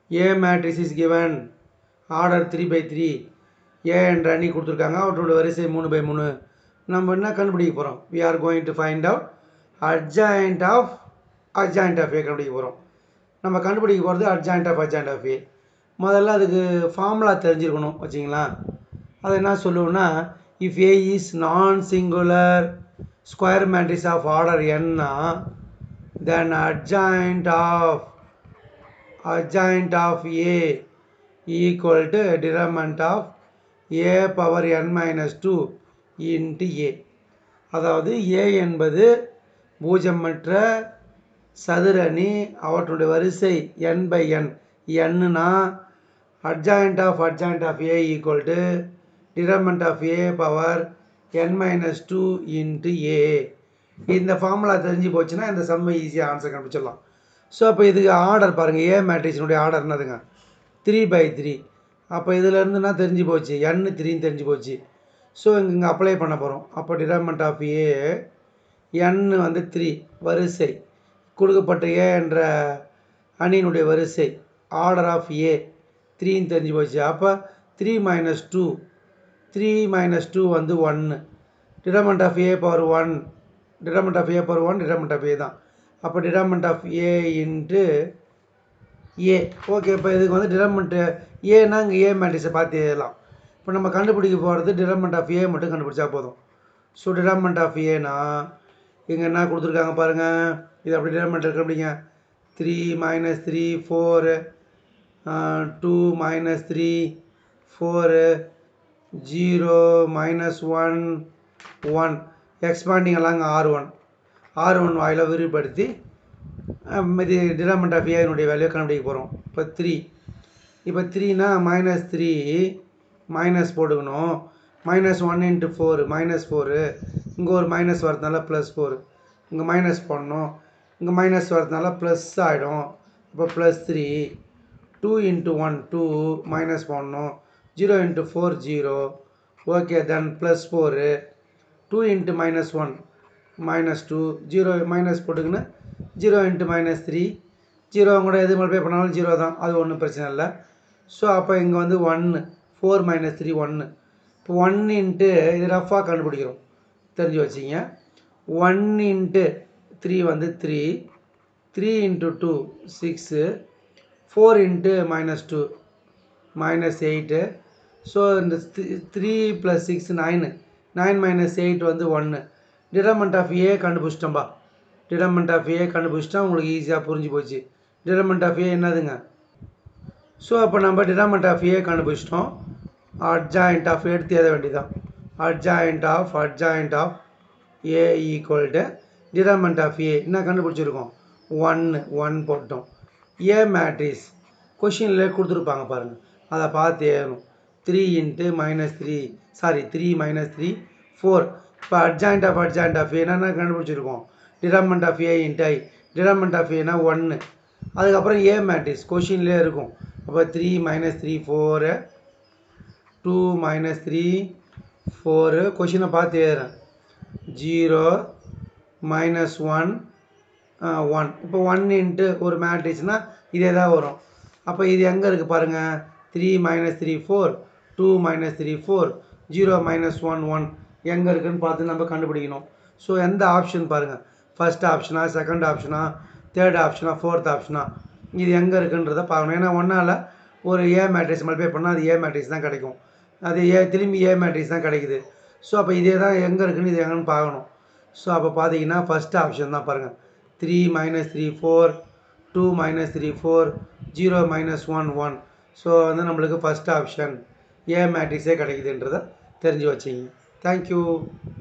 A matrix is given order three by three A என்ற அணி கொடுத்துருக்காங்க அவற்றோட வரிசை மூணு பை மூணு நம்ம என்ன கண்டுபிடிக்க போகிறோம் we are going to find out adjoint of adjoint of A கண்டுபிடிக்க போகிறோம் நம்ம கண்டுபிடிக்க போகிறது adjoint of adjoint of A முதல்ல அதுக்கு ஃபார்முலா தெரிஞ்சிருக்கணும் வச்சிங்களா அது என்ன சொல்லுவோம்னா if A is non singular square matrix of order n then adjoint of adjoint of A equal to determinant of A power n minus 2 into A அதாவது A என்பது பூஜ்ஜியமற்ற சதுரணி அவற்றுடைய வரிசை n பை n என்னன்னா adjoint of adjoint of A equal to determinant of A power n minus 2 into A இந்த formula தெரிஞ்சு போச்சுன்னா இந்த சம்மை ஈஸியாக ஆன்சர் கண்டுபிடிச்சிடலாம் ஸோ அப்போ இதுக்கு ஆர்டர் பாருங்கள் ஏ மேட்ரிக்ஸினுடைய ஆர்டர் என்னதுங்க த்ரீ பை த்ரீ அப்போ இதுலேருந்துனா தெரிஞ்சு போச்சு என் த்ரீன்னு தெரிஞ்சு போச்சு ஸோ இங்கே இங்கே அப்ளை பண்ண போகிறோம் அப்போ டிராமெண்ட் ஆஃப் ஏ என் வந்து த்ரீ வரிசை கொடுக்கப்பட்ட ஏ என்ற அணியினுடைய வரிசை ஆர்டர் ஆஃப் ஏ த்ரீன்னு தெரிஞ்சு போச்சு அப்போ three minus two three minus two வந்து ஒன்று determinant of A power one determinant of A power one determinant of A தான் அப்போ determinant of A into A okay இப்போ இதுக்கு வந்து டிராமெண்ட்டு ஏன்னா இங்கே ஏ மேட்ரிக்ஸை பார்த்து எழுதலாம் இப்போ நம்ம கண்டுபிடிக்க போகிறது டிராமெண்ட் ஆஃப் ஏ மட்டும் கண்டுபிடிச்சா போதும் ஸோ டிராமெண்ட் ஆஃப் ஏனா இங்கே என்ன கொடுத்துருக்காங்க பாருங்கள் இது அப்படி டிராமெண்ட் கண்டுபிடிங்க three minus three four two minus three four zero minus one one expanding எல்லாம் இங்கே ஆர் ஒன் ஆர் ஒன் வாயில விரிவுபடுத்தி அஹ் இது டினாமெண்ட் ஆஃப் ஏனுடைய வேல்யூ கண்டுபிடிக்க போகிறோம் இப்போ த்ரீ இப்போ த்ரீனா மைனஸ் த்ரீ மைனஸ் போட்டுக்கணும் minus one into four minus four இங்கே ஒரு மைனஸ் வரதுனால ப்ளஸ் ஃபோரு இங்கே மைனஸ் பண்ணணும் இங்கே மைனஸ் வரதுனால ப்ளஸ் ஆகிடும் இப்போ plus three two into one two minus பண்ணணும் zero into four zero okay then plus four two into minus one minus two zero minus போட்டுக்கின்னு zero into minus three zero கூட எது multiply பண்ணாலும் zero தான் அது ஒன்றும் பிரச்சனை இல்லை ஸோ அப்போ இங்கே வந்து ஒன்று ஃபோர் மைனஸ் த்ரீ ஒன்று இப்போ ஒன் இன்ட்டு இது ரஃபாக கண்டுபிடிக்கிறோம் தெரிஞ்சு வச்சிங்க ஒன் இன்ட்டு த்ரீ வந்து three three into two six four into minus two minus eight so இந்த three plus six nine nine minus eight வந்து ஒன்று டிடர்மெண்ட் ஆஃப் ஏ கண்டுபிடிச்சிட்டோம்பா டிடர்மெண்ட் ஆஃப் ஏ கண்டுபிடிச்சிட்டா உங்களுக்கு ஈஸியாக புரிஞ்சு போச்சு டிடர்மெண்ட் ஆஃப் ஏ என்னதுங்க ஸோ அப்போ நம்ம டிடர்மெண்ட் ஆஃப் ஏ கண்டுபிடிச்சிட்டோம் அட்ஜாயிண்ட் ஆஃப் எடுத்து எழுத வேண்டியதான் adjoint of adjoint of A equal to determinant of A என்ன கண்டுபிடிச்சிருக்கோம் ஒன்று ஒன் போட்டோம் ஏ மேட்ரிக்ஸ் கொஷினில் கொடுத்துருப்பாங்க பாருங்கள் அதை பார்த்து எழுதணும் three into minus three sorry three minus three four இப்போ அட்ஜாயிண்ட் ஆஃப் அட்ஜாயிண்ட் ஆஃப் என்னென்ன கண்டுபிடிச்சிருக்கோம் determinant of A into I determinant of ஏனா ஒன்று அதுக்கப்புறம் ஏ மேட்ரிக்ஸ் கொஷின்லேயே இருக்கும் அப்போ three minus three four two minus three four கொஷினை பார்த்து எழுதுறேன் ஜீரோ மைனஸ் ஒன் ஒன் இப்போ ஒன் இன்ட்டு ஒரு மேட்ரிக்ஸ்னால் இதே தான் வரும் அப்போ இது எங்கே இருக்குது பாருங்கள் three minus three four two minus three four zero minus one one எங்கே இருக்குன்னு பார்த்து நம்ம கண்டுபிடிக்கணும் ஸோ எந்த ஆப்ஷன் பாருங்கள் ஃபர்ஸ்ட் ஆப்ஷனா செகண்ட் ஆப்ஷனா தேர்ட் ஆப்ஷனா ஃபோர்த் ஆப்ஷனா இது எங்கே இருக்குன்றதை பார்க்கணும் ஏன்னா ஒன்றால் ஒரு ஏ மேட்ரிக்ஸ் மல்டிப்ளை பண்ணால் அது ஏ மேட்ரிக்ஸ் தான் கிடைக்கும் அது ஏ திரும்பி ஏ மேட்ரிக்ஸ் தான் கிடைக்குது ஸோ அப்போ இதே தான் எங்கே இருக்குன்னு இது எங்கன்னு பார்க்கணும் ஸோ அப்போ பார்த்தீங்கன்னா ஃபஸ்ட் ஆப்ஷன் தான் பாருங்கள் three minus three four two minus three four zero minus one one so வந்து நம்மளுக்கு ஃபஸ்ட் ஆப்ஷன் ஏ மேட்ரிக்ஸே கிடைக்குதுன்றதை தெரிஞ்சு வச்சிங்க தேங்க்யூ